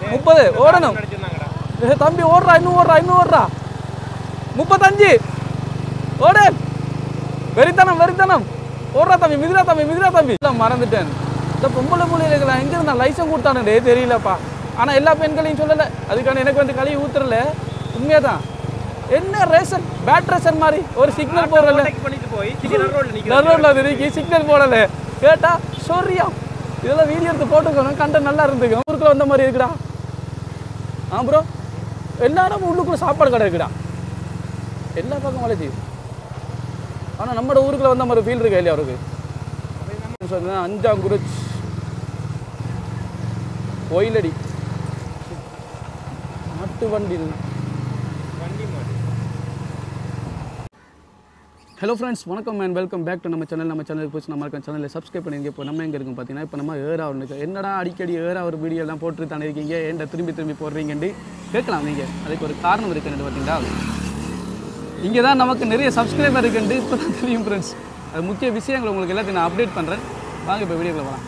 முப்பது ஓடணும் ஏ, தம்பி ஓடுறா இன்னும் ஓடுறா இன்னும் ஓடுறா முப்பத்தஞ்சு ஓடு வெறித்தனம் வெறித்தனம் ஓடுறா தம்பி மிதிரா தம்பி மிதிரா தம்பி இல்லை மறந்துட்டேன் இந்த பொம்பளை பிள்ளைகளுக்கு எங்க இருந்தா லைசன்ஸ் கொடுத்தானுடே தெரியலப்பா ஆனா எல்லா பெண்களையும் சொல்லலை அதுக்கான எனக்கு வந்து கழுவி ஊத்துறல உண்மையா தான் என்ன ரேசன் பேட் ரேசன் மாதிரி ஒரு சிக்னல் போடுறல பண்ணிட்டு போய் திடீர்னு ரோட்ல நிக்கிறேன் நடுவில் திருக்கி சிக்னல் போடல கேட்டா சொரியா இதெல்லாம் வீடியோ எடுத்து போட்டுக்கணும் கண்ட நல்லா இருந்துக்கும் ஊருக்குள்ள வந்த மாதிரி இருக்குடா ஆ ப்ரோ எல்லா இடமும் உள்ளுக்குள்ள சாப்பாடு கடை இருக்குடா எல்லா பக்கம் வளைச்சி ஆனா நம்ம ஊருக்குள்ள வந்த மாதிரி ஃபீல் இருக்கா இல்லையா அவருக்கு சொன்னா அஞ்சாங்குறிச்சி ஒயிலடி மாட்டு வண்டியில் வண்டி மாடு ஹலோ ஃப்ரெண்ட்ஸ் வணக்கம் அண்ட் வெல்கம் பேக் டு நம்ம சேனல் நம்ம சேனலுக்கு போச்சு நம்ம இருக்க சேனலில் சப்ஸ்கிரைப் பண்ணிங்க இப்போ நம்ம எங்கே இருக்கும் பார்த்தீங்கன்னா இப்போ நம்ம ஏறா இருக்கு என்னடா அடிக்கடி ஏறா ஒரு வீடியோ எல்லாம் போட்டு தானே இருக்கீங்க ஏன்டா திரும்பி திரும்பி போடுறீங்கன்னு கேட்கலாம் நீங்கள் அதுக்கு ஒரு காரணம் இருக்குன்னு பார்த்தீங்களா இங்கே தான் நமக்கு நிறைய சப்ஸ்கிரைபர் இருக்குன்னு இப்போ தான் தெரியும் ஃப்ரெண்ட்ஸ் அது முக்கிய விஷயங்கள் உங்களுக்கு எல்லாத்தையும் நான் அப்டேட் பண்ணுறேன் வாங்க இப்போ வீடியோக்குள்ள போகலாம்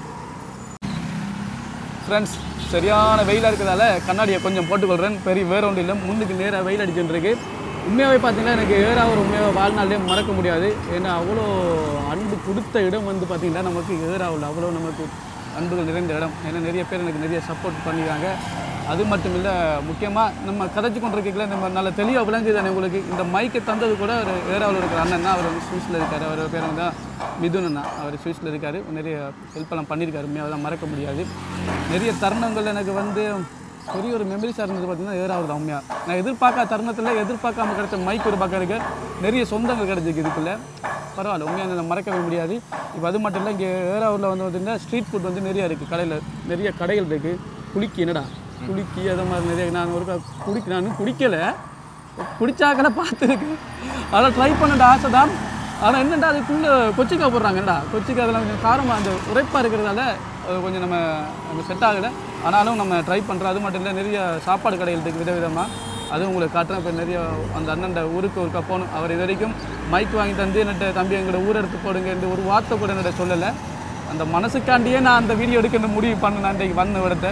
ஃப்ரெண்ட்ஸ் சரியான வெயிலாக இருக்கிறதால கண்ணாடியை கொஞ்சம் போட்டுக்கொள்கிறேன் பெரிய வேற ஒன்றும் இல்லை முன்னுக்கு நேராக வெயில் அடிச்சுட்டு இருக்கு உண்மையாகவே பார்த்தீங்கன்னா எனக்கு ஏறாக ஒரு உண்மையாக வாழ்நாளே மறக்க முடியாது ஏன்னா அவ்வளோ அன்பு கொடுத்த இடம் வந்து பார்த்தீங்கன்னா நமக்கு ஏறாவில் அவ்வளோ நமக்கு அன்புகள் நிறைந்த இடம் ஏன்னா நிறைய பேர் எனக்கு நிறைய சப்போர்ட் பண்ணியிருக்காங்க அது மட்டும் இல்லை முக்கியமாக நம்ம கதைச்சு கொண்டிருக்கல நம்ம நல்ல தெளிவாக விளங்குது தானே உங்களுக்கு இந்த மைக்கை தந்தது கூட ஒரு ஏறாவில் இருக்கிற அண்ணன் தான் அவர் வந்து சுவிஸில் இருக்கார் அவர் பேர் வந்து மிதுன் அண்ணா அவர் சுவிஸில் இருக்கார் நிறைய ஹெல்ப் எல்லாம் பண்ணியிருக்காரு உண்மையாக அதெல்லாம் மறக்க முடியாது நிறைய தருணங்கள் எனக்கு வந்து பெரிய ஒரு மெமரிஸாக இருந்தது பார்த்தீங்கன்னா ஏறாவது தான் உண்மையாக நான் எதிர்பார்க்காத தருணத்தில் எதிர்பார்க்காம கிடைச்ச மைக் ஒரு பக்கம் இருக்கு நிறைய சொந்தங்கள் கிடைச்சிருக்கு இதுக்குள்ள பரவாயில்ல உண்மையாக அதை மறக்கவே முடியாது இப்போ அது மட்டும் இல்லை இங்கே ஏறாவூரில் வந்து பார்த்தீங்கன்னா ஸ்ட்ரீட் ஃபுட் வந்து நிறைய இருக்குது கடையில் நிறைய கடைகள் இருக்குது குளிக்கி என்னடா குளிக்கி அது மாதிரி நிறைய நான் ஒரு குடிக்க நான் இன்னும் குடிக்கலை குடிச்சாக்கல பார்த்துருக்கு அதெல்லாம் ட்ரை பண்ண ஆசை தான் ஆனால் என்னடா அதுக்குள்ளே கொச்சிக்காய் போடுறாங்க என்னடா கொச்சிக்காய் அதெல்லாம் கொஞ்சம் காரமாக அந்த உரைப்பாக இருக்கிறதால அது கொஞ்சம் நம்ம நம்ம செட் ஆகலை ஆனாலும் நம்ம ட்ரை பண்ணுறோம் அது மட்டும் இல்லை நிறைய சாப்பாடு கடைகள் இருக்குது விதவிதமாக அதுவும் உங்களுக்கு காட்டுறேன் இப்போ நிறைய அந்த அண்ணன் ஊருக்கு ஒரு போகணும் அவர் இது வரைக்கும் மைக் வாங்கி தந்து என்னட்ட தம்பி எங்களோட ஊர் எடுத்து போடுங்க என்று ஒரு வார்த்தை கூட என்னோட சொல்லலை அந்த மனசுக்காண்டியே நான் அந்த வீடியோ எடுக்கணும் முடிவு பண்ணேன் இன்றைக்கு வந்த இடத்த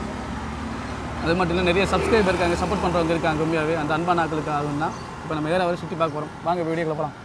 அது மட்டும் இல்லை நிறைய சப்ஸ்கிரைபர் இருக்காங்க சப்போர்ட் பண்ணுறவங்க இருக்காங்க உண்மையாகவே அந்த அன்பான ஆட்களுக்கு ஆகும் தான் இப்போ நம்ம ஏற வரை சுற்றி பார்க்க போகிறோம் வாங்க வீடியோக்குள்ள போகலாம்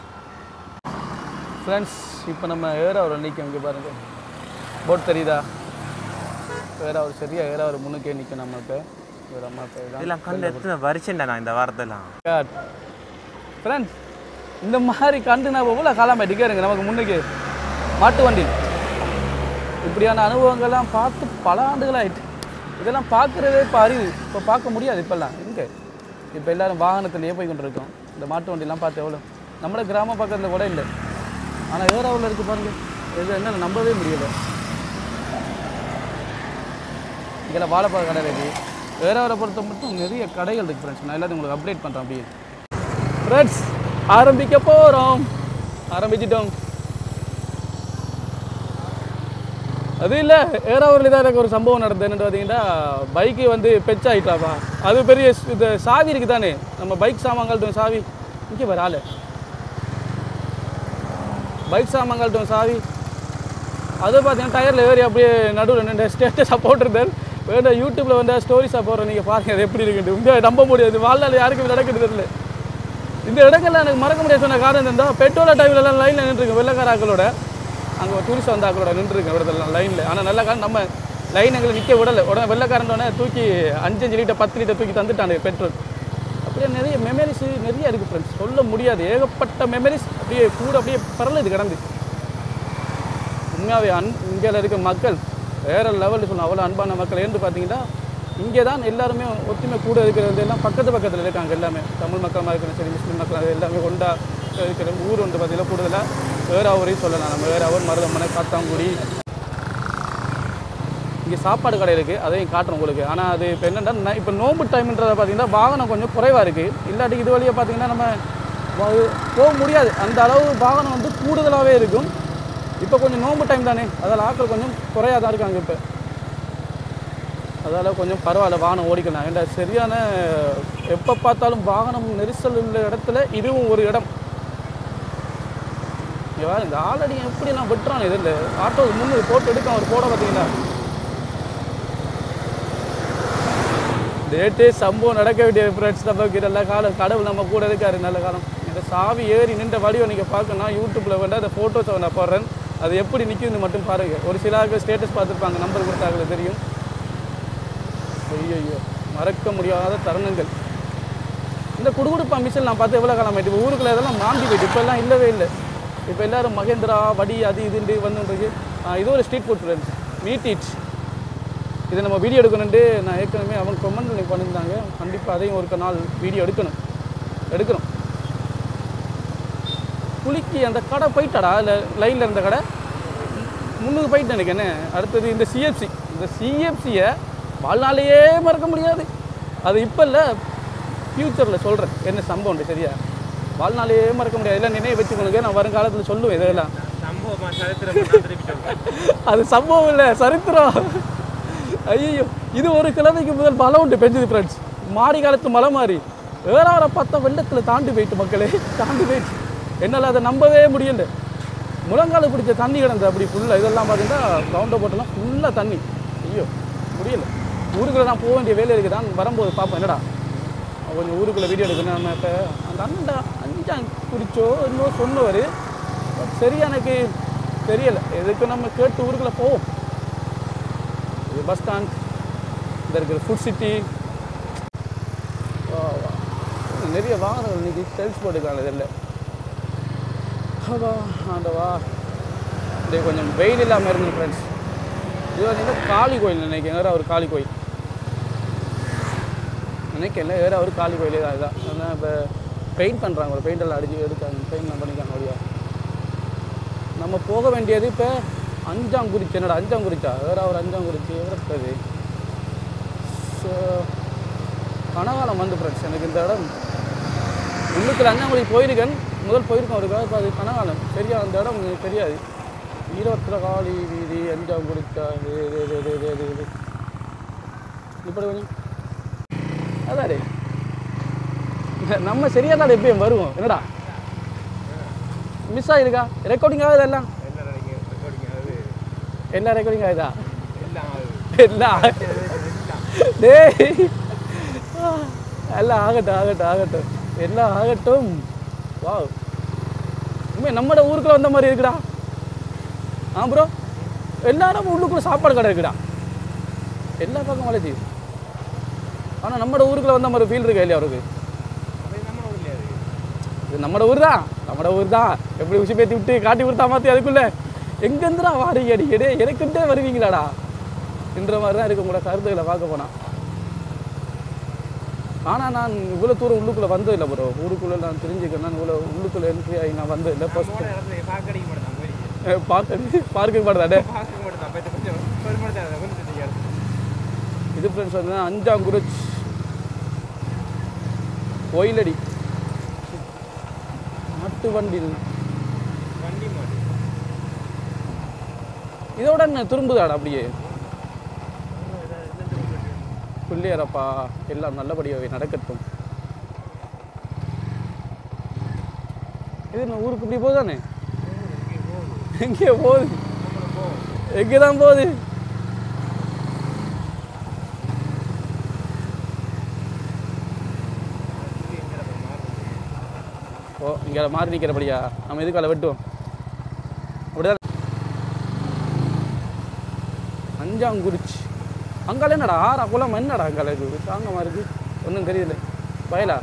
ஃப்ரெண்ட்ஸ் இப்போ நம்ம ஏறாவூர் அன்னைக்கு இங்கே பாருங்க போட் தெரியுதா ஏறாவூர் சரியா ஏறாவூர் முன்னுக்கே நிற்கும் நம்ம இப்போ ஒரு அம்மா பேர் தான் இதெல்லாம் கண்டு எத்தனை வருஷம்டா நான் இந்த வாரத்தெல்லாம் ஃப்ரெண்ட்ஸ் இந்த மாதிரி கண்டு நான் எவ்வளோ காலமாட்டிக்கே இருங்க நமக்கு முன்னுக்கு மாட்டு வண்டி இப்படியான அனுபவங்கள்லாம் பார்த்து பல ஆண்டுகள் ஆயிட்டு இதெல்லாம் பார்க்குறதே இப்போ அறிவு இப்போ பார்க்க முடியாது இப்போல்லாம் எங்கே இப்போ எல்லாரும் வாகனத்திலேயே போய் கொண்டிருக்கோம் இந்த மாட்டு வண்டிலாம் பார்த்து எவ்வளோ நம்மள கிராம பக்கத்தில் கூட இல்லை ஆனால் ஏறாவில் இருக்கு பாருங்க இது என்ன நம்பவே முடியல இங்கெல்லாம் வாழைப்பழ கடை இருக்குது ஏறாவரை பொறுத்த மட்டும் நிறைய கடைகள் இருக்குது ஃப்ரெண்ட்ஸ் நான் எல்லாத்தையும் உங்களுக்கு அப்டேட் பண்ணுறேன் அப்படியே ஃப்ரெண்ட்ஸ் ஆரம்பிக்க போகிறோம் ஆரம்பிச்சிட்டோம் அது இல்லை ஏறாவூரில் தான் எனக்கு ஒரு சம்பவம் நடந்தது என்னன்னு பார்த்தீங்கன்னா பைக்கு வந்து பெச் ஆகிட்டாப்பா அது பெரிய ஸ்- இந்த சாவி இருக்குது தானே நம்ம பைக் சாமான்கள்ட்டும் சாவி இங்கே பாரு ஆளு பைக் சாமான்கள்ட்டும் சாவி அது பார்த்தீங்கன்னா டயரில் ஏறி அப்படியே நடுவில் நின்று ஸ்டேட்டஸாக போட்டிருந்தார் வேண்டாம் யூடியூப்பில் வந்து ஸ்டோரிஸாக போடுறேன் நீங்கள் பாருங்கள் அது எப்படி இருக்குன்ட்டு உண்மையாக நம்ப முடியாது வாழ்நாள் யாருக்கும் நடக்கிறது தெரியல இந்த இடங்கள்ல எனக்கு மறக்க முடியாது சொன்ன காரணம் இருந்தால் பெட்ரோல டைம்ல எல்லாம் லைனில் நின்றுருக்கு வெள்ளக்கார ஆக்களோட அங்கே டூரிஸ்ட் வந்த ஆக்களோட நின்றுருக்கு இடத்துல லைனில் ஆனால் நல்ல காரணம் நம்ம லைன் எங்களை நிற்க விடலை உடனே வெள்ளக்காரன் தூக்கி அஞ்சு அஞ்சு லிட்டர் பத்து லிட்டர் தூக்கி தந்துட்டானுங்க பெட்ரோல் அப்படியே நிறைய மெமரிஸ் நிறைய இருக்குது ஃப்ரெண்ட்ஸ் சொல்ல முடியாது ஏகப்பட்ட மெமரிஸ் அப்படியே கூட அப்படியே பரலுது கிடந்து உண்மையாகவே அன் இங்கே இருக்க மக்கள் வேறு லெவலில் சொல்லணும் அவ்வளோ அன்பான மக்கள் ஏன்னு பார்த்தீங்கன்னா இங்கே தான் எல்லாருமே ஒத்துமை கூட இருக்கிறது எல்லாம் பக்கத்து பக்கத்தில் இருக்காங்க எல்லாமே தமிழ் மக்களாக இருக்கணும் சரி முஸ்லீம் மக்கள் எல்லாமே கொண்டா இருக்கிற ஊர் வந்து பார்த்தீங்கன்னா கூடுதலாக வேறாவூரையும் சொல்லலாம் நம்ம வேறாவூர் மருதமனை காத்தாங்குடி இங்கே சாப்பாடு கடை இருக்குது அதையும் காட்டுறோம் உங்களுக்கு ஆனால் அது இப்போ என்னென்னா இப்போ நோம்பு டைம்ன்றதை பார்த்தீங்கன்னா வாகனம் கொஞ்சம் குறைவாக இருக்குது இல்லாட்டி இது வழியாக பார்த்தீங்கன்னா நம்ம வ- போக முடியாது அந்த அளவு வாகனம் வந்து கூடுதலாகவே இருக்கும் இப்போ கொஞ்சம் நோம்பு டைம் தானே அதில் ஆட்கள் கொஞ்சம் குறையாக தான் இருக்காங்க இப்போ அதால் கொஞ்சம் பரவாயில்ல வாகனம் ஓடிக்கலாம் ஏன்டா சரியான எப்போ பார்த்தாலும் வாகனம் நெரிசல் உள்ள இடத்துல இதுவும் ஒரு இடம் இங்க பாரு, இந்த ஆல்ரெடி எப்படி நான் வெட்டுறான் இது இந்த ஆட்டோ முன்னு போட்டு எடுக்க அவர் போட பார்த்தீங்களா டேட்டே சம்பவம் நடக்க வேண்டிய ஃப்ரெண்ட்ஸ் நமக்கு நல்ல காலம் கடவுள் நம்ம கூட இருக்காரு நல்ல காலம் இந்த சாவி ஏறி நின்ற வடிவம் நீங்கள் பார்க்கணும் யூடியூப்பில் வேண்டாம் அந்த ஃபோட்டோஸை நான் போடுறேன் அது எப்படி நிற்குதுன்னு மட்டும் பாருங்கள் ஒரு சிலாருக்கு ஸ்டேட்டஸ் பார்த்துருப்பாங்க நம்பர் கொடுத்தாங்களே தெரியும் ஐயோ மறக்க முடியாத தருணங்கள் இந்த குடுகுடுப்பா மிஷின் நான் பார்த்து எவ்வளோ காலம் ஆயிட்டு இப்போ ஊருக்குள்ள இதெல்லாம் மாந்தி போயிட்டு இப்போ எல்லாம் இல்லவே இல்லை இப்போ எல்லாரும் மகேந்திரா வடி அது இதுண்டு வந்துருக்கு இது ஒரு street food friends meet it இதை நம்ம வீடியோ எடுக்கணுன்ட்டு நான் ஏற்கனவே அவங்க கமெண்ட் எனக்கு பண்ணியிருந்தாங்க கண்டிப்பாக அதையும் ஒரு நாள் வீடியோ எடுக்கணும் எடுக்கணும் புளிக்கு அந்த கடை போயிட்டாடா இல்லை லைனில் இருந்த கடை முன்னுக்கு போயிட்டு எனக்கு என்ன அடுத்தது இந்த சிஎஃப்சி இந்த சிஎஃப்சியை வாழ்நாளையே மறக்க முடியாது அது இப்போ இல்லை ஃப்யூச்சரில் சொல்கிறேன் என்ன சம்பவம் சரியா வாழ்நாளையே மறக்க முடியாது எல்லாம் நினைவு வச்சுக்கணுங்க நான் வருங்காலத்தில் சொல்லுவேன் இதெல்லாம் சம்பவமா சரித்திரம் திருப்பி சொல்றேன் அது சம்பவம் இல்லை சரித்திரம் ஐயோ இது ஒரு கிழமைக்கு முதல் மழை உண்டு பெஞ்சது ஃப்ரெண்ட்ஸ் மாடி காலத்து மழை மாதிரி ஏறாவர பார்த்தா வெள்ளத்தில் தாண்டி போயிட்டு மக்களே தாண்டி போயிட்டு என்னால் அதை நம்பவே முடியல முழங்கால பிடிச்ச தண்ணி கிடந்து அப்படி ஃபுல்லாக இதெல்லாம் பார்த்தீங்கன்னா ரவுண்டை போட்டெல்லாம் ஃபுல்லாக தண்ணி ஐயோ முடியல ஊருக்குள்ள நான் போக வேண்டிய வேலை இருக்குது நான் வரும்போது பார்ப்பேன் என்னடா கொஞ்சம் ஊருக்குள்ளே வீடியோ எடுக்கணும் நம்ம இப்போ அந்த அண்ணன்டா அஞ்சாம் குறிச்சோ இன்னும் சொன்னவர் சரியா எனக்கு தெரியலை எதுக்கு நம்ம கேட்டு ஊருக்குள்ளே போவோம் இது பஸ் ஸ்டாண்ட் இந்த இருக்கிற ஃபுட் சிட்டி நிறைய வாகனங்கள் இன்னைக்கு சேல்ஸ் போட்டுருக்காங்க இதில் ஆண்டவா இது கொஞ்சம் வெயில் இல்லாமல் இருந்து ஃப்ரெண்ட்ஸ் இது வந்து காளி கோயில் நினைக்கிறேன் வேறு ஒரு காளி கோயில் நினைக்கல வேறு ஒரு காளி கோயிலே தான் இதுதான் அதான் இப்போ பெயிண்ட் பண்ணுறாங்க ஒரு பெயிண்ட் எல்லாம் அடிச்சு எடுக்காங்க பெயிண்ட்லாம் பண்ணிக்காங்க வழியா நம்ம போக வேண்டியது இப்போ அஞ்சாங்குறிச்சி என்னடா அஞ்சாங்குறிச்சா வேற ஒரு அஞ்சாங்குறிச்சி எவ்வளோ ஸோ கனகாலம் வந்து ஃப்ரெண்ட்ஸ் எனக்கு இந்த இடம் உள்ளுக்குள்ள அஞ்சாங்குறிச்சி போயிருக்கேன் முதல் போயிருக்கேன் ஒரு காலம் அது கனகாலம் சரியா அந்த இடம் எனக்கு தெரியாது ஈரத்தில் காளி வீதி அஞ்சாங்குறிச்சா இது இது இது இது இது இது இது இப்படி கொஞ்சம் அதாடே நம்ம சரியா தான் எப்பயும் வருவோம் என்னடா மிஸ் ஆகிருக்கா ரெக்கார்டிங் ஆகுது எல்லாம் எல்லாம் நினைக்க recording ஆகுது. எல்லா ரெக்கார்டிங் ஆகுதா எல்லாம் ஆகுது. எல்லாம் எல்லாம். டேய் எல்லாம் ஆகட்டும் ஆகட்டும் ஆகட்டும் எல்லாம் ஆகட்டும் வாவ் உண்மை நம்மட ஊருக்குள்ள வந்த மாதிரி இருக்குடா ஆ ப்ரோ எல்லா இடமும் உள்ளுக்குள்ள சாப்பாடு கடை இருக்குடா எல்லா பக்கம் வளர்ச்சி ஆனால் நம்மட ஊருக்குள்ள வந்த மாதிரி ஃபீல் இருக்கா இல்லையா அவருக்கு அப்ப இது நம்ம ஊர்லயா இது? இது நம்மட ஊர் தான் நம்மட ஊர் தான் எப்படி உச்சி பேத்தி விட்டு காட்டி கொடுத்தா மாற்றி அதுக்குள்ள எங்கேருந்துடா வாரீங்க அடிக்கடி எனக்குண்டே வருவீங்களாடா என்ற மாதிரி தான் இருக்கு உங்களோட கருத்துக்களை பார்க்க போனா ஆனால் நான் இவ்வளோ தூரம் உள்ளுக்குள்ளே வந்ததில்லை ப்ரோ ஊருக்குள்ளே நான் தெரிஞ்சுக்கிறேன் நான் இவ்வளோ உள்ளுக்குள்ளே என்ட்ரி ஆகி நான் வந்ததில்லை நம்ம ஃபர்ஸ்ட் போன இடத்துல பார்க்க அடிக்க மாட்டோம் போய். பார்க்க பார்க்க மாட்டேன் பார்க்க மாட்டோம். அப்ப இது கொஞ்சம் பெருமைப்படுத்தாத. கொஞ்சம் தெரியாது. இது ஃப்ரெண்ட்ஸ் வந்து அஞ்சாங்குறிச் கோயிலடி நாட்டு வண்டியில் வண்டி மாடு. இதோட என்ன திரும்புதாடா அப்படியே பிள்ளையரப்பா எல்லாம் நல்லபடியாகவே நடக்கட்டும் இது என்ன ஊருக்கு இப்படி போகுதானே எங்கே போகுது எங்கே தான் போகுது ஓ இங்கே மாறி நிற்கிறபடியா நம்ம எதுக்கால வெட்டுவோம் அப்படிதான் அஞ்சாங்குறிச்சி அங்கால என்னடா ஆறா குளம் என்னடா அங்கால இருக்கு தாங்கமா இருக்கு ஒன்றும் தெரியல வயலா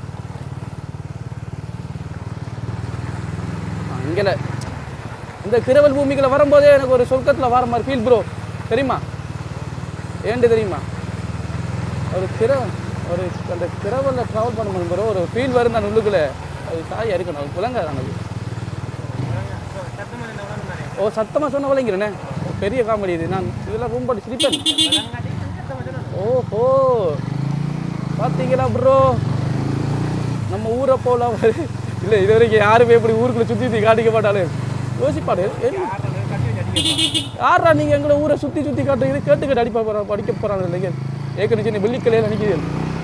அங்கல இந்த கிரவல் பூமிக்குள்ள வரும்போதே எனக்கு ஒரு சொர்க்கத்தில் வர மாதிரி ஃபீல் ப்ரோ தெரியுமா ஏன்ட்டு தெரியுமா ஒரு கிர ஒரு அந்த கிரவலில் ட்ராவல் பண்ணும்போது ப்ரோ ஒரு ஃபீல் வரும் நான் உள்ளுக்குள்ள அது தாயா இருக்கணும் அது குழங்காது எனக்கு சத்தமா இருந்தா உடனே மாறி. ஓ சத்தமாக சொன்ன விளைங்கிறேனே பெரிய காமெடி இது நான் இதெல்லாம் ரூம் போட்டு சிரிப்பேன் விளங்காட்டி சத்தமா சொல்லணும். ஓஹோ பார்த்தீங்களா ப்ரோ நம்ம ஊரை போல இல்லை இது வரைக்கும் யாருமே இப்படி ஊருக்குள்ள சுற்றி சுற்றி காட்டிக்க மாட்டாளே யோசிப்பாடு என்ன யாரை கட்டி வச்சு அடிக்க யாரா நீங்கள் எங்களை ஊரை சுற்றி சுற்றி காட்டுறது கேட்டு கேட்டு அடிப்பா போகிறோம் படிக்க போகிறாங்க இல்லைங்க ஏற்கனவே சின்ன வெள்ளிக்கிளையில் நினைக்குது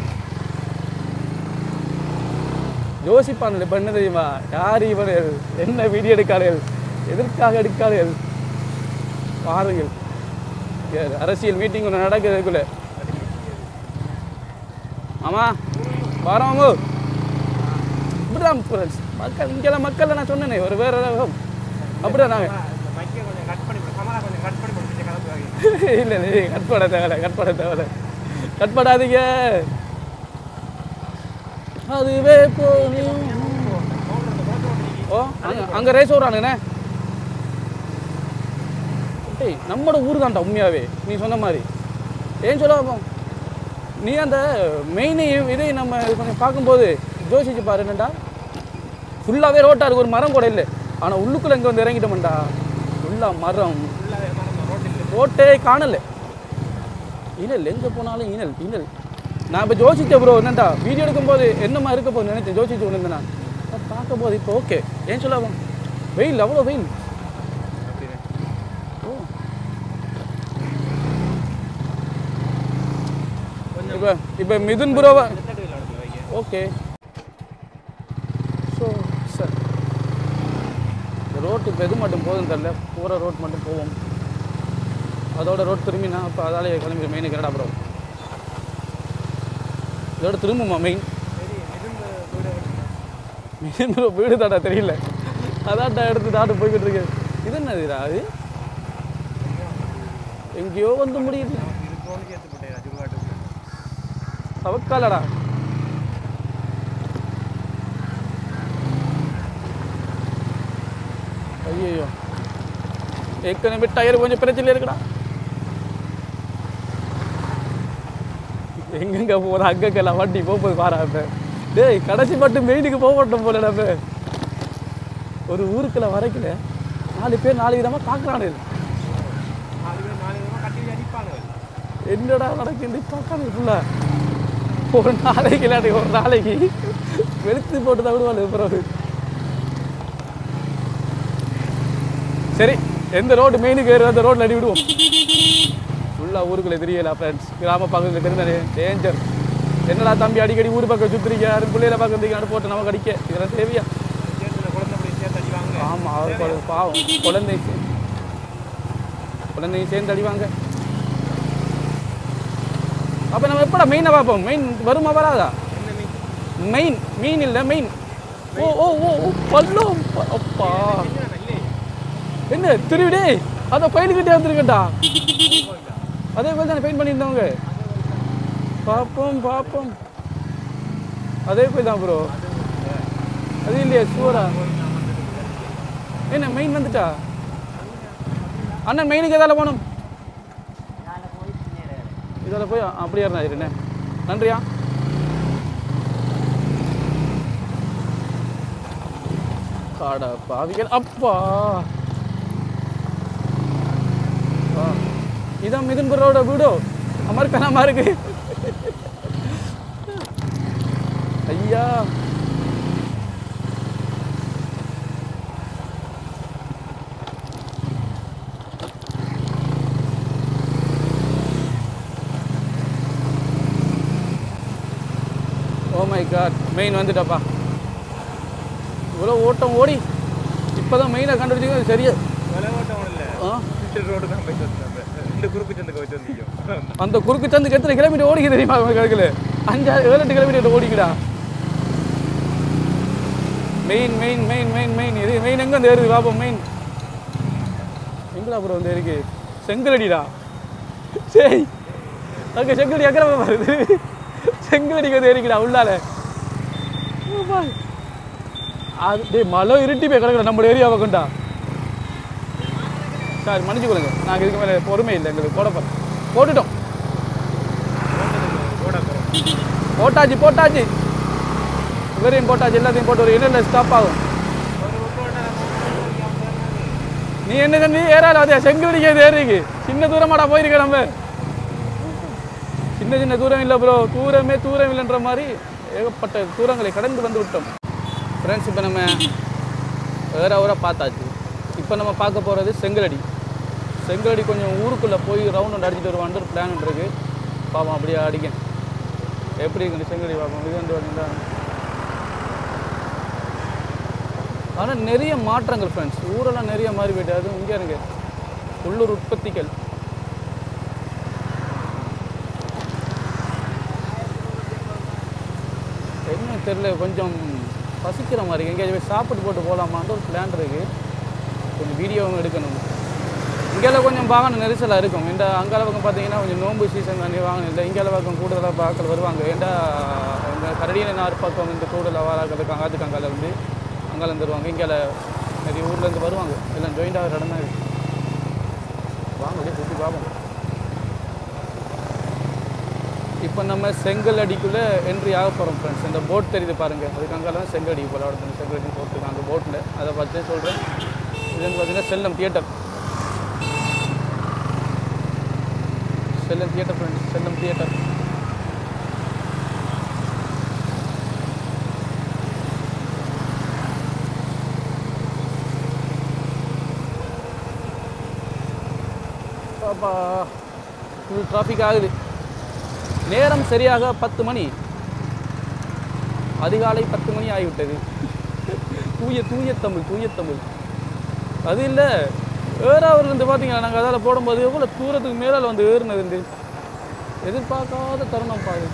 யோசிப்பானுங்க இப்போ என்ன தெரியுமா யார் இவர்கள் என்ன வீடியோ எடுக்கார்கள் எதற்காக எடுக்கார்கள் பாருங்கள் இங்க அரசியல் மீட்டிங் ஒன்று நடக்கிறதுக்குள்ள ஆமா வரோமோ இப்படிதான் ஃப்ரெண்ட்ஸ் மக்கள் இங்கெல்லாம் மக்கள் நான் சொன்னேனே ஒரு வேற ரகம் அப்படிதான் நாங்கள் இந்த மைக்கை கொஞ்சம் கட் பண்ணி போடு கமலா கொஞ்சம் கட் பண்ணி போட்டு கலந்து இல்லை இல்லை கட் பண்ண தேவையில்ல கட் பண்ண தேவையில்ல கட் பண்ணாதீங்க அதுவே போனியும் ஓ அங்க அங்கே ரேஸ் ஓடுறானுங்கண்ணே டேய் நம்மளோட ஊர் தான்டா உண்மையாவே நீ சொன்ன மாதிரி ஏன் சொல்ல பாப்போம்? நீ அந்த மெயினையும் இதையும் நம்ம இது கொஞ்சம் பார்க்கும்போது யோசிச்சு பாரு என்னடா ஃபுல்லாகவே ரோட்டாக இருக்கு ஒரு மரம் கூட இல்லை ஆனால் உள்ளுக்குள்ளே இங்கே வந்து இறங்கிட்டோம்டா ஃபுல்லாக மரம் ஃபுல்லாகவே மறந்த ரோட்டில் ரோட்டே காணல இனல் எங்கே போனாலும் இனல் இனல் நான் இப்போ ஜோசிச்சேன் ப்ரோ என்னண்டா வீடியோ எடுக்கும்போது என்னமா இருக்க போகுது நினைச்சேன் ஜோசிச்சு கொண்டு இருந்தேன் நான் பார்க்க போது இப்போ ஓகே ஏன் சொல்லாம வெயில் அவ்வளோ வெயில் அப்படின்னு ஓ கொஞ்சம் இப்போ இப்போ மிதுன் ப்ரோவை எடுத்துட்டு விளையாடுது வைங்க ஓகே ஸோ சார் ரோட்டு இப்போ எது மட்டும் போதும் தெரில போகிற ரோட் மட்டும் போவோம் அதோட ரோட் திரும்பினா அப்போ அதாலே கிளம்பி மெயினுக்கு என்னடா ப்ரோ இதோட திரும்புமா மெயின் சரி மிகுந்த வீடு மெயின் ப்ரோ வீடு தாடா தெரியல அதான்டா எடுத்து தாட்டு போய்கிட்டு இருக்கு இது என்னதுடா அது எங்கேயோ வந்து முடியுது நமக்கு இது தோணுக்கு ஏற்று போட்டேன் சுடுகாட்டுக்கு அவக்காலடா ஐயோ ஏற்கனவே டயர் கொஞ்சம் பிரச்சனை இருக்குடா எங்கெங்க போகுது அங்கங்கெல்லாம் வண்டி போகுது பாரா இப்ப டேய் கடைசி மட்டும் மெயினுக்கு போக மாட்டோம் போல நம்ம ஒரு ஊருக்குள்ள வரைக்கல நாலு பேர் நாலு விதமா பார்க்குறானு நாலு பேர் நாலு விதமாக கட்டி அடிப்பாங்க என்னடா நடக்குது பார்க்காது ஃபுல்லா ஒரு நாளைக்கு இல்லாட்டி ஒரு நாளைக்கு வெளுத்து போட்டு தான் விடுவாள் பிறகு சரி எந்த ரோடு மெயினுக்கு ஏறும் அந்த ரோட்டில் அடி விடுவோம் ஃபுல்லாக ஊருக்குள்ளே தெரியல ஃப்ரெண்ட்ஸ் கிராம பக்கத்தில் தெரிந்தானே டேஞ்சர் என்னடா தம்பி அடிக்கடி ஊர் பக்கம் சுத்துறீங்க யாரும் பிள்ளையில பக்கம் இருந்தீங்க போட்டு நமக்கு அடிக்க இதெல்லாம் தேவையா சேர்த்துல குழந்தை போய் சேர்த்து அடிவாங்க ஆமாம் அவர் கொ- பாவம் குழந்தை சே- குழந்தையும் சேர்ந்து அடிவாங்க அப்போ நம்ம எப்படா மெயினை பார்ப்போம் மெயின் வருமா வராதா என்ன மீன் மெயின் மீன் இல்லை மெயின் ஓ ஓ ஓ ஓ, பள்ளம் ப- அப்பா என்ன இல்லை என்ன திருவிடே அதை பயிலுக்கிட்டே வந்துருக்கட்டா அதே போல் தானே பெயிண்ட் பண்ணியிருந்தவங்க பார்ப்போம் பார்ப்போம் அதே போய் தான் ப்ரோ அது இல்லையா சூரா என்ன மெயின் வந்துட்டா அண்ணன் மெயினுக்கு எதால போகணும் இதில் போய் அப்படியே இருந்தா இருண்ணே நன்றியா காடா பாவிகள் அப்பா ஆ. இதான் மிதுன் ப்ரோட வீடோ அமர்க்கனமா இருக்கு ஐயா ஓ மை காட் மெயின் வந்துட்டப்பா இவ்வளோ ஓட்டம் ஓடி இப்போதான் மெயினை கண்டுபிடிச்சிங்க சரியா விளையாட்டம் இல்லை ஆ ரெண்டு ரோடு தான் போயிட்டு வந்தாங்க ரெண்டு குறுக்கு சந்துக்கு போயிட்டு வந்தீங்க அந்த குறுக்கு சந்துக்கு எத்தனை கிலோமீட்டர் ஓடிக்கு தெரியுமா அவங்க கணக்கில் அஞ்சாறு ஏழு எட்டு கிலோமீட்டர் ஓடிக்குடா main main main main main இது மெயின் எங்கே வந்து ஏறுது பாப்போம் மெயின் எங்கடா அப்புறம் வந்து இருக்கு செங்கலடிடா சரி அங்கே செங்கலடி எங்கே வருது செங்கலடிக்கு வந்து ஏறிக்கடா உள்ளால ஆமா. அது டேய் மழை இருட்டி போய் கிடக்குற நம்ம ஏரியாவை கொண்டா சார் மன்னிச்சு கொடுங்க நாங்கள் இதுக்கு மேலே பொறுமை இல்லை எங்களுக்கு போட போகிறோம் போட்டுட்டோம் போட போகிறோம் போட்டாச்சு போட்டாச்சு இவரையும் போட்டாச்சு எல்லாத்தையும் போட்டு ஒரு இடையில ஸ்டாப் ஆகும் ஒரு ரோட்டோட நீ என்ன செஞ்சு ஏறால அதே செங்கலடிக்க ஏறிக்கு சின்ன தூரமாடா போயிருக்க நம்ம சின்ன சின்ன தூரம் இல்லை ப்ரோ தூரமே தூரம் இல்லைன்ற மாதிரி ஏகப்பட்ட தூரங்களை கடந்து வந்து விட்டோம் ஃப்ரெண்ட்ஸ் இப்போ நம்ம வேற ஊரை பார்த்தாச்சு இப்போ நம்ம பார்க்க போகிறது செங்கலடி செங்கலடி கொஞ்சம் ஊருக்குள்ளே போய் ரவுண்ட் ஒன்று அடிச்சுட்டு வருவான்னு ஒரு பிளான் இருக்கு பாவம் அப்படியே அடிக்க எப்படி இருக்கு செங்கலடி பார்ப்போம் இது வந்து பார்த்தீங்கன்னா ஆனால் நிறைய மாற்றங்கள் ஃப்ரெண்ட்ஸ் ஊரெல்லாம் நிறைய மாறி போயிட்டு அதுவும் இங்கே இருக்கு உள்ளூர் உற்பத்திகள் தெரியல கொஞ்சம் பசிக்கிற மாதிரி எங்கேயாச்சும் போய் சாப்பிட்டு போட்டு போகலாமான்ற ஒரு பிளான் இருக்குது கொஞ்சம் வீடியோவும் எடுக்கணும் இங்கெல்லாம் கொஞ்சம் வாகன நெரிசலாக இருக்கும் இந்த அங்கால பக்கம் பார்த்தீங்கன்னா கொஞ்சம் நோன்பு சீசன் தானே வாகனம் இல்லை இங்கால பக்கம் கூடுதலாக பார்க்கல் வருவாங்க ஏன்டா இந்த கரடியின நார் பக்கம் இந்த கூடுதலாக வாராக்களுக்கு அங்காத்துக்கு அங்கால இருந்து அங்கால வருவாங்க இங்கால நிறைய ஊர்லேருந்து வருவாங்க எல்லாம் ஜாயிண்ட் ஆகிற இடம் தான் இது வாங்க அப்படியே சுற்றி பார்ப்போம் இப்போ நம்ம செங்கலடிக்குள்ளே என்ட்ரி ஆக போகிறோம் ஃப்ரெண்ட்ஸ் இந்த போட் தெரியுது பாருங்கள் அதுக்கு அங்கெல்லாம் செங்கலடி போல இடத்துல செங்கலடி போட்டுருக்காங்க அந்த போட்டில் அதை பார்த்து சொல்கிறேன் இது வந்து பார்த்தீங்கன்னா Chellam theatre Chellam theatre friends Chellam theatre பாப்பா ஃபுல் டிராஃபிக் ஆகுது நேரம் சரியாக பத்து மணி அதிகாலை பத்து மணி ஆகிவிட்டது தூய தூய தமிழ் தூய தமிழ் அது இல்லை ஏறாவிலிருந்து பார்த்தீங்களா நாங்கள் அதால் போடும்போது எவ்வளோ தூரத்துக்கு மேலால் வந்து ஏறுனது எதிர்பார்க்காத தருணம் பாரு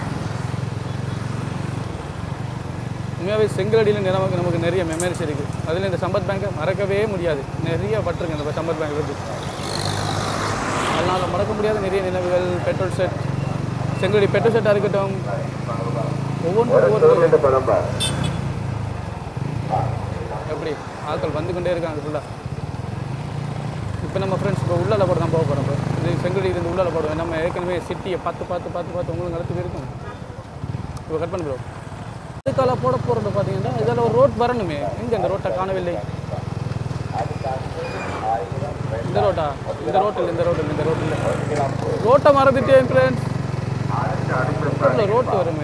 உண்மையாகவே செங்கலடியில் நமக்கு நமக்கு நிறைய மெமரிஸ் இருக்குது அதில் இந்த சம்பத் பேங்கை மறக்கவே முடியாது நிறைய பட்டிருக்கு இந்த சம்பத் பேங்க் இருந்து அதனால் மறக்க முடியாத நிறைய நினைவுகள் பெட்ரோல் செட் செங்கலடி பெட்ரோல் செட்டாக இருக்கட்டும் ஒவ்வொன்றும் ஒவ்வொரு எப்படி ஆட்கள் வந்து கொண்டே இருக்காங்க ஃபுல்லாக இப்போ நம்ம ஃப்ரெண்ட்ஸ் இப்போ உள்ளால போட தான் போக போகிறோம் இப்போ இது செங்கடி இருந்து உள்ளால போடுவோம் நம்ம ஏற்கனவே சிட்டியை பார்த்து பார்த்து பார்த்து பார்த்து உங்களுக்கு நடத்து இருக்கும் இப்போ கட் பண்ணி ப்ரோ இதுக்கால போட போகிறது பார்த்தீங்கன்னா இதில் ஒரு ரோட் வரணுமே எங்கே இந்த ரோட்டை காணவில்லை இந்த ரோட்டா இந்த ரோட்டில் இந்த ரோட்டில் இந்த ரோட்டில் ரோட்டை மறந்துட்டேன் ஃப்ரெண்ட்ஸ் ரோட்டு வருமே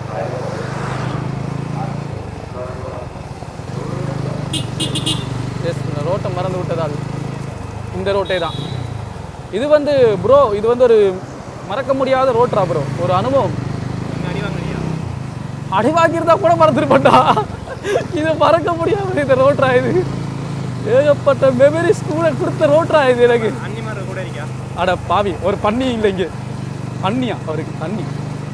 எஸ் ரோட்டை மறந்து விட்டதால் இந்த ரோட்டே தான் இது வந்து ப்ரோ இது வந்து ஒரு மறக்க முடியாத ரோட்ரா ப்ரோ ஒரு அனுபவம் அடிவாக்கியிருந்தா கூட மறந்துருப்பட்டா இது மறக்க முடியாத இந்த ரோட்ரா இது ஏகப்பட்ட மெமரிஸ் கூட கொடுத்த ரோட்ரா இது எனக்கு அன்னிமார் கூட இருக்கா அட பாவி ஒரு பன்னி இல்லை இங்கே அண்ணியா அவருக்கு அண்ணி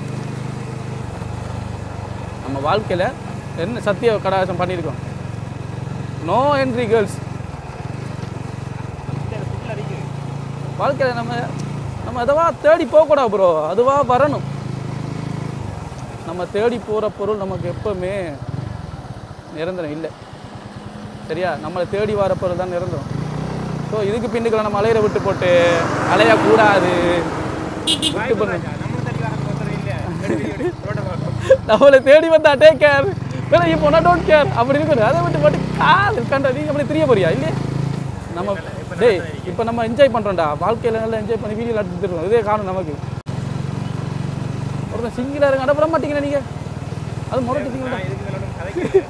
நம்ம வாழ்க்கையில் என்ன சத்திய கடாசம் பண்ணியிருக்கோம் நோ என்ட்ரி கேர்ள்ஸ் வாழ்க்கையில் நம்ம நம்ம அதுவா தேடி போகக்கூடாது ப்ரோ அதுவா வரணும் நம்ம தேடி போகிற பொருள் நமக்கு எப்பவுமே நிரந்தரம் இல்லை சரியா நம்மளை தேடி வர பொருள் தான் நிரந்தரம் ஸோ இதுக்கு பின்னுக்குள்ள நம்ம அலையிற விட்டு போட்டு அலையக்கூடாது விட்டு பண்ணு நம்ம தட்டி வர போகிறது இல்லை ரோட்டை பார்க்கணும் நம்மளை தேடி வந்தா டேக் கேர் வேற இப்போ நான் டோன்ட் கேர் அப்படி இருக்குது அதை விட்டு போட்டு கால் கண்ட நீங்க அப்படி தெரிய போறியா இல்லையே நம்ம டேய் இப்போ நம்ம என்ஜாய் பண்ணுறோம்டா வாழ்க்கையில் நல்லா என்ஜாய் பண்ணி வீடியோ எடுத்துருக்கோம் இதே காணும் நமக்கு ஒருத்தன் சிங்கிளாக இருங்க அட மாட்டீங்களா நீங்கள் அது முரட்டுத்தீங்களா நான் இதுக்கு மேலே கதைக்கிறேன்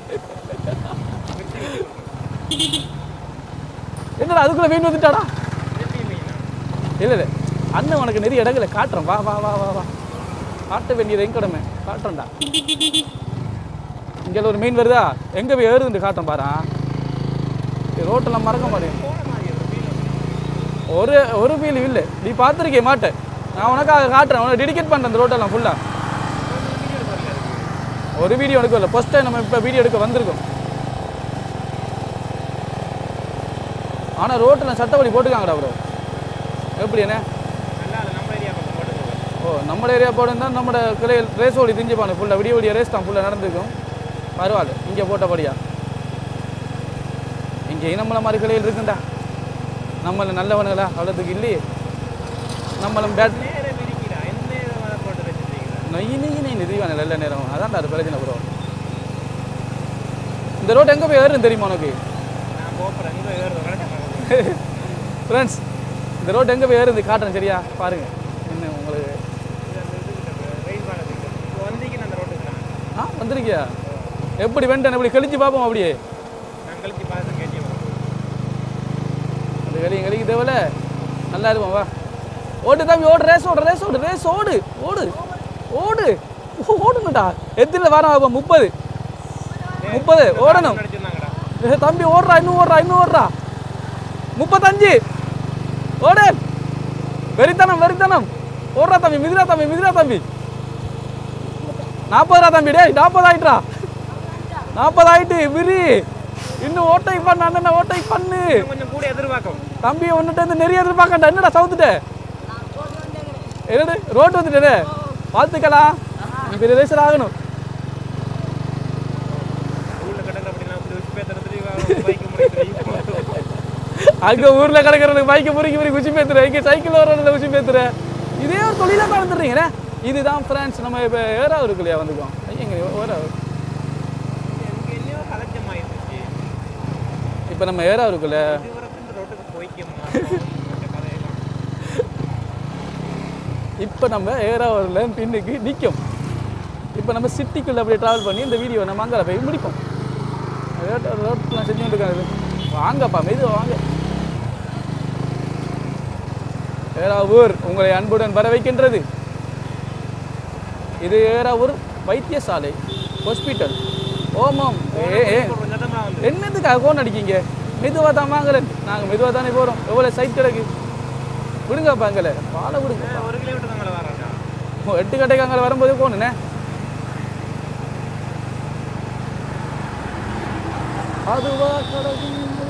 என்னடா அதுக்குள்ளே வெயின் வந்துட்டாடா எப்படி இல்லைங்கண்ணா இல்லை இல்லை அண்ணன் உனக்கு நிறைய இடங்களை காட்டுறேன் வா வா வா வா வா காட்ட வேண்டியது எங்க கடமை காட்டுறேன்டா இங்கே ஒரு மீன் வருதா எங்கே போய் ஏறுதுன்னு காட்டுறேன் பாரா ரோட்டெல்லாம் மறக்க மாட்டேன் போன மாதிரி ஒரு ஃபீல் ஒரு ஒரு ஃபீல் இல்லை நீ பார்த்துருக்கே மாட்டேன் நான் உனக்காக காட்டுறேன் உனக்கு டெடிகேட் பண்ணுறேன் அந்த ரோட்டெல்லாம் ஃபுல்லாக ஒரு வீடியோ எடுக்க இல்லை ஃபஸ்ட் டைம் நம்ம இப்போ வீடியோ எடுக்க வந்திருக்கோம் ஆனால் ரோட்டில் சட்டப்படி போட்டுக்காங்கடா ப்ரோ எப்படி என்ன நல்லா அது நம்ம ஏரியா பக்கம் போட்டு போகுது ஓ நம்ம ஏரியா போடுறதா நம்மளோட கிளை ரேஸ் ஓடி திஞ்சுப்பானு ஃபுல்லாக விடிய விடிய ரேஸ் தான் ஃபுல்லாக நடந்திருக்கும் பரவாயில்ல இங்கே போட்டபடியா இங்கேயும் நம்மள மாதிரி கிளையில் இருக்குண்டா நம்மள நல்லவனுங்களா அவ்வளோத்துக்கு இல்லையே நம்மளும் பேட் நேரம் விரிக்கிறா எந்த நேரம் அதை போட்டு வச்சுருக்கீங்களா நொய் நெய் நெய் நிதிவான நல்ல நேரம் அதான்டா அது பிரச்சனை ப்ரோ இந்த ரோட் எங்கே போய் ஏறுன்னு தெரியுமா உனக்கு நான் போகிறேன் இங்கே ஏறுது கரெக்டாக ஃப்ரெண்ட்ஸ் இந்த ரோட் எங்கே போய் ஏறுது காட்டுறேன் சரியா பாருங்கள் என்ன உங்களுக்கு இது அந்த இதுக்கு வெயில் பண்ணதுக்கு இப்போ வந்தீங்க அந்த ரோட்டுக்கு நான் ஆ வந்திருக்கியா எப்படி வெண்டேன் எப்படி கழிச்சு பார்ப்போம் அப்படியே நான் கழிச்சு பார்த்து கேட்டி அந்த வெளியே கழிக்கு தேவையில்ல நல்லா இருப்போம் வா ஓடு தம்பி ஓடு ரேஸ் ஓடு ரேஸ் ஓடு ரேஸ் ஓடு ஓடு ஓடு ஓ, ஓடுங்கடா எத்தனை வாரம் ஆகும் முப்பது முப்பது ஓடணும் நடிச்சிருந்தாங்கடா ஏ, தம்பி ஓடுறா இன்னும் ஓடுறா இன்னும் ஓடுறா முப்பத்தஞ்சு ஓடு வெறித்தனம் வெறித்தனம் ஓடுறா தம்பி மிதிரா தம்பி மிதிரா தம்பி நாற்பது ரூபா தம்பி டேய் நாற்பது ஆயிட்டா நாற்பது ஆயிட்டு விரி இன்னும் ஓட்டை பண்ணு அண்ணன் ஓட்டை பண்ணு இன்னும் கொஞ்சம் கூட எதிர்பார்க்கும் தம்பி ஒன்னுட்டு இருந்து நிறைய எதிர்பார்க்கண்டா என்னடா சவுத்துட்ட என்னடு ரோட்டு வந்துட்டு பார்த்துக்கலாம் பெரிய ரேசர் ஆகணும் ஊர்ல கிடக்குற அப்படின்னா அப்படி வச்சு பேசுறது பைக் முடியும் அங்க ஊர்ல கிடக்கிறவனுக்கு பைக்கை முறுக்கி முறுக்கி குச்சி பேத்துற இங்க சைக்கிள் வரவனில் குச்சி பேத்துற இதே ஒரு தொழிலாக கலந்துடுறீங்களே இதுதான் ஃப்ரெண்ட்ஸ் நம்ம இப்போ ஏறாவது இருக்குல்லையா வந்துக்கோம் எங்க ஏறாவது எனக்கு என்னையோ கலச்சமாயிருந்துச்சு இப்போ நம்ம ஏறாவது இருக்குல்ல இதுவரைக்கும் இந்த ரோட்டுக்கு போய்க்க மாட்டோம் இந்த கதையெல்லாம் இப்போ நம்ம ஏறாவதுல பின்னுக்கு நிற்கும் இப்போ நம்ம சிட்டிக்குள்ளே அப்படியே ட்ராவல் பண்ணி இந்த வீடியோ நம்ம அங்கே போய் முடிப்போம் ரோட் ரோட்லாம் செஞ்சு இருக்காது வாங்கப்பா மெது வாங்க ஏறாவூர் உங்களை அன்புடன் வர வைக்கின்றது இது ஏறாவூர் வைத்தியசாலை ஹாஸ்பிட்டல் ஓமாம் ஏ ஏ ஒரு சத்தமா வந்து என்னத்துக்காக ஃபோன் அடிக்கீங்க மெதுவாக தான் வாங்குறேன் நாங்கள் மெதுவாக தானே போகிறோம் எவ்வளோ சைட் கிடக்கு விடுங்கப்பா எங்களை பாலை விடுங்க ஒரு கிலோமீட்டர் தாங்களே வராங்க ஓ, எட்டு கடைக்கு அங்கே வரும்போது போகணுண்ணே அதுவா கடவுள்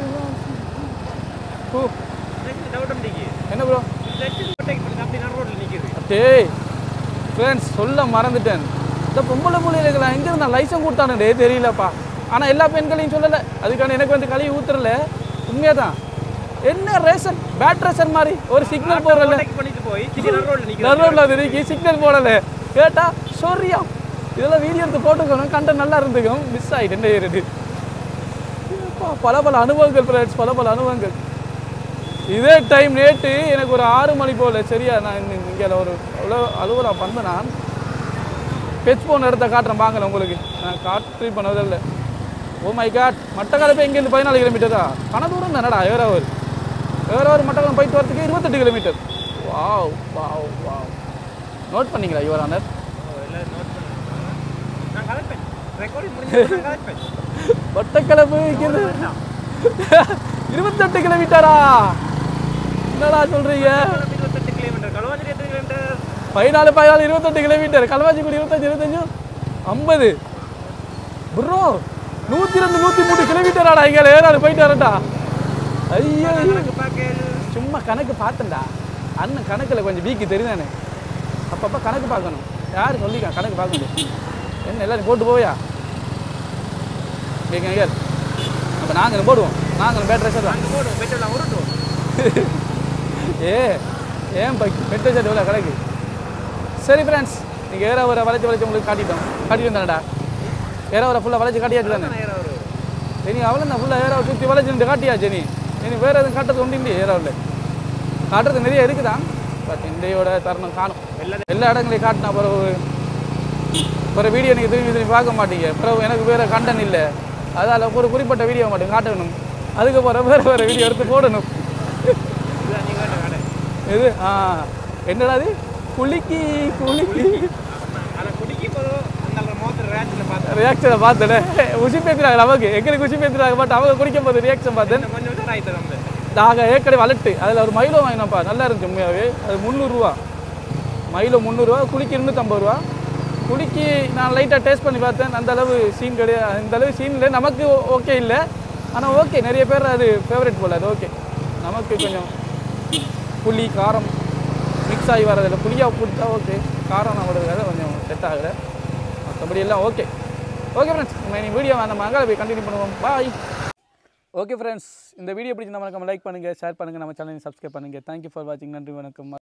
ஓ, எனக்கு டவுட் அடிக்கு என்ன ப்ரோ லெஃப்ட் ஓட்டேக் பண்ணி அப்படி நான் ரோட்ல நிக்குது டேய் ஃப்ரெண்ட்ஸ் சொல்ல மறந்துட்டேன் இந்த பொம்பளை பிள்ளைகளுக்கெல்லாம் எங்கே இருந்தா லைசன்ஸ் கொடுத்தானே தெரியலப்பா ஆனால் எல்லா பெண்களையும் சொல்லலை அதுக்கான எனக்கு வந்து கழுவி ஊத்துறல உண்மையாக தான் என்ன ரேஷன் பேட் ரேஷன் மாதிரி ஒரு சிக்னல் போடுறல ஓட்டேக் பண்ணிட்டு போய் திருப்பி நான் ரோட்ல நிக்குது நடுவில் திருக்கி சிக்னல் போடல கேட்டா சொரியா இதெல்லாம் வீடியோ எடுத்து போட்டுக்கணும் கண்ட நல்லா இருந்துக்கும் மிஸ் ஆகிட்டு என்ன ஏறுது அப்பா, பல பல அனுபவங்கள் ஃப்ரெண்ட்ஸ் பல பல அனுபவங்கள் இதே டைம் நேற்று எனக்கு ஒரு ஆறு மணி போல சரியா நான் இங்கே ஒரு அவ்வளோ அலுவலகம் பண்ண நான் பெச் போன இடத்த காட்டுறேன் பாங்கல உங்களுக்கு நான் காட்டு பண்ணதில்லை ஓ மை காட் மட்டக்களப்பு எங்கேருந்து பதினாலு கிலோமீட்டரா கன தூரம் தானடா ஏறாவர் ஏறாவர் மட்டக்களம் போயிட்டு வரதுக்கு இருபத்தெட்டு kilometre wow wow wow note பண்ணீங்களா யுவர் ஆனர் ஓ, எல்லாம் நோட் பண்ணுங்க நான் கலப்பேன் ரெக்கார்டிங் முடிஞ்சு நான் கலப்பேன் மட்டக்களப்பு இங்கிருந்து இருபத்தெட்டு கிலோமீட்டரா என்னடா சொல்றீங்க இருபத்தெட்டு கிலோமீட்டர் களுவாஞ்சி எத்தனை கிலோமீட்டர் பதினாலு பதினாலு இருபத்தெட்டு கிலோமீட்டர் கலவாச்சிக்குடி இருபத்தஞ்சு இருபத்தஞ்சு ஐம்பது ப்ரோ நூற்றி ரெண்டு நூற்றி மூணு கிலோமீட்டராடா இங்கே ஏறாரு போயிட்டு வரட்டா ஐயோ கணக்கு பார்க்க சும்மா கணக்கு பார்த்தேன்டா அண்ணன் கணக்கில் கொஞ்சம் வீக்கு தெரியுதானே அப்பப்போ கணக்கு பார்க்கணும் யார் சொல்லிக்கா கணக்கு பார்க்க முடியும் என்ன எல்லாரும் போட்டு போவியா கேட்க கேள் அப்போ நாங்கள் போடுவோம் நாங்கள் பேட்டரி சார் அங்கே போடுவோம் பெட்ரோல் உருட்டுவோம் ஏ ஏன் பெட்ரோல் சார் எவ்வளோ கணக்கு சரி ஃப்ரெண்ட்ஸ் நீங்கள் ஏற ஒரு வளைச்சி வளைச்சி உங்களுக்கு காட்டிட்டோம் காட்டிட்டு தானடா ஏற ஒரு ஃபுல்லாக வளைச்சி காட்டியாச்சு தானே நேரம் ஒரு இனி அவளும் தான் ஃபுல்லாக ஏறாவை சுற்றி வளைச்சு நின்று காட்டியாச்சு நீ இனி வேறு எதுவும் காட்டுறது உண்டு ஏறாவில் காட்டுறது நிறைய இருக்குதான் பட் இந்தியோட தருணம் காணும் எல்லா எல்லா இடங்களையும் காட்டினா பிறகு ஒரு வீடியோ நீங்கள் திரும்பி திரும்பி பார்க்க மாட்டீங்க பிறகு எனக்கு வேறு கண்டன் இல்லை அதால் ஒரு குறிப்பிட்ட வீடியோ மட்டும் காட்டணும் அதுக்கு பிறகு வேறு வேறு வீடியோ எடுத்து போடணும் இதுதான் நீங்கள் கேட்ட கடை இது ஆ என்னடா அது குளிக்கி குளிக்கி ஆனால் குடிக்கும் போதும் அந்த மோத்திர ரேஞ்சில் பார்த்தேன் ரியாக்ஷனை பார்த்தேன் உச்சி பேத்துறாங்க நமக்கு எங்களுக்கு உச்சி பேத்துறாங்க பட் அவங்க குடிக்கும் போது ரியாக்ஷன் பார்த்தேன் இன்னும் கொஞ்சம் உஷார் ஆகிட்டு நம்ம நாங்கள் ஏற்கனவே வளர்ட்டு அதில் ஒரு மைலோ வாங்கினோம்ப்பா நல்லா இருந்துச்சு உண்மையாகவே அது முந்நூறுரூவா மைலோ முந்நூறுரூவா குளிக்கு இருநூற்றம்பது ரூபா குளிக்கு நான் லைட்டாக டேஸ்ட் பண்ணி பார்த்தேன் அந்த அளவு சீன் கிடையாது அந்த அளவு சீன் இல்லை நமக்கு ஓகே இல்லை ஆனால் ஓகே நிறைய பேர் அது ஃபேவரட் போல் அது ஓகே நமக்கு கொஞ்சம் புளி காரம் மிக்ஸ் ஆகி வரதில்லை புளியாக கொடுத்தா ஓகே காரம் நம்மளுக்காக கொஞ்சம் செட் ஆகலை மற்றபடி எல்லாம் ஓகே ஓகே ஃப்ரெண்ட்ஸ் நம்ம இனி வீடியோ நம்ம அங்கே போய் கண்டினியூ பண்ணுவோம் பாய் ஓகே ஃப்ரெண்ட்ஸ் இந்த வீடியோ பிடிச்சி நம்ம லைக் பண்ணுங்கள் ஷேர் பண்ணுங்கள் நம்ம சேனலை சப்ஸ்கிரைப் பண்ணுங்கள் தேங்க்யூ ஃபார் வாட்சிங் நன்றி வணக்கம்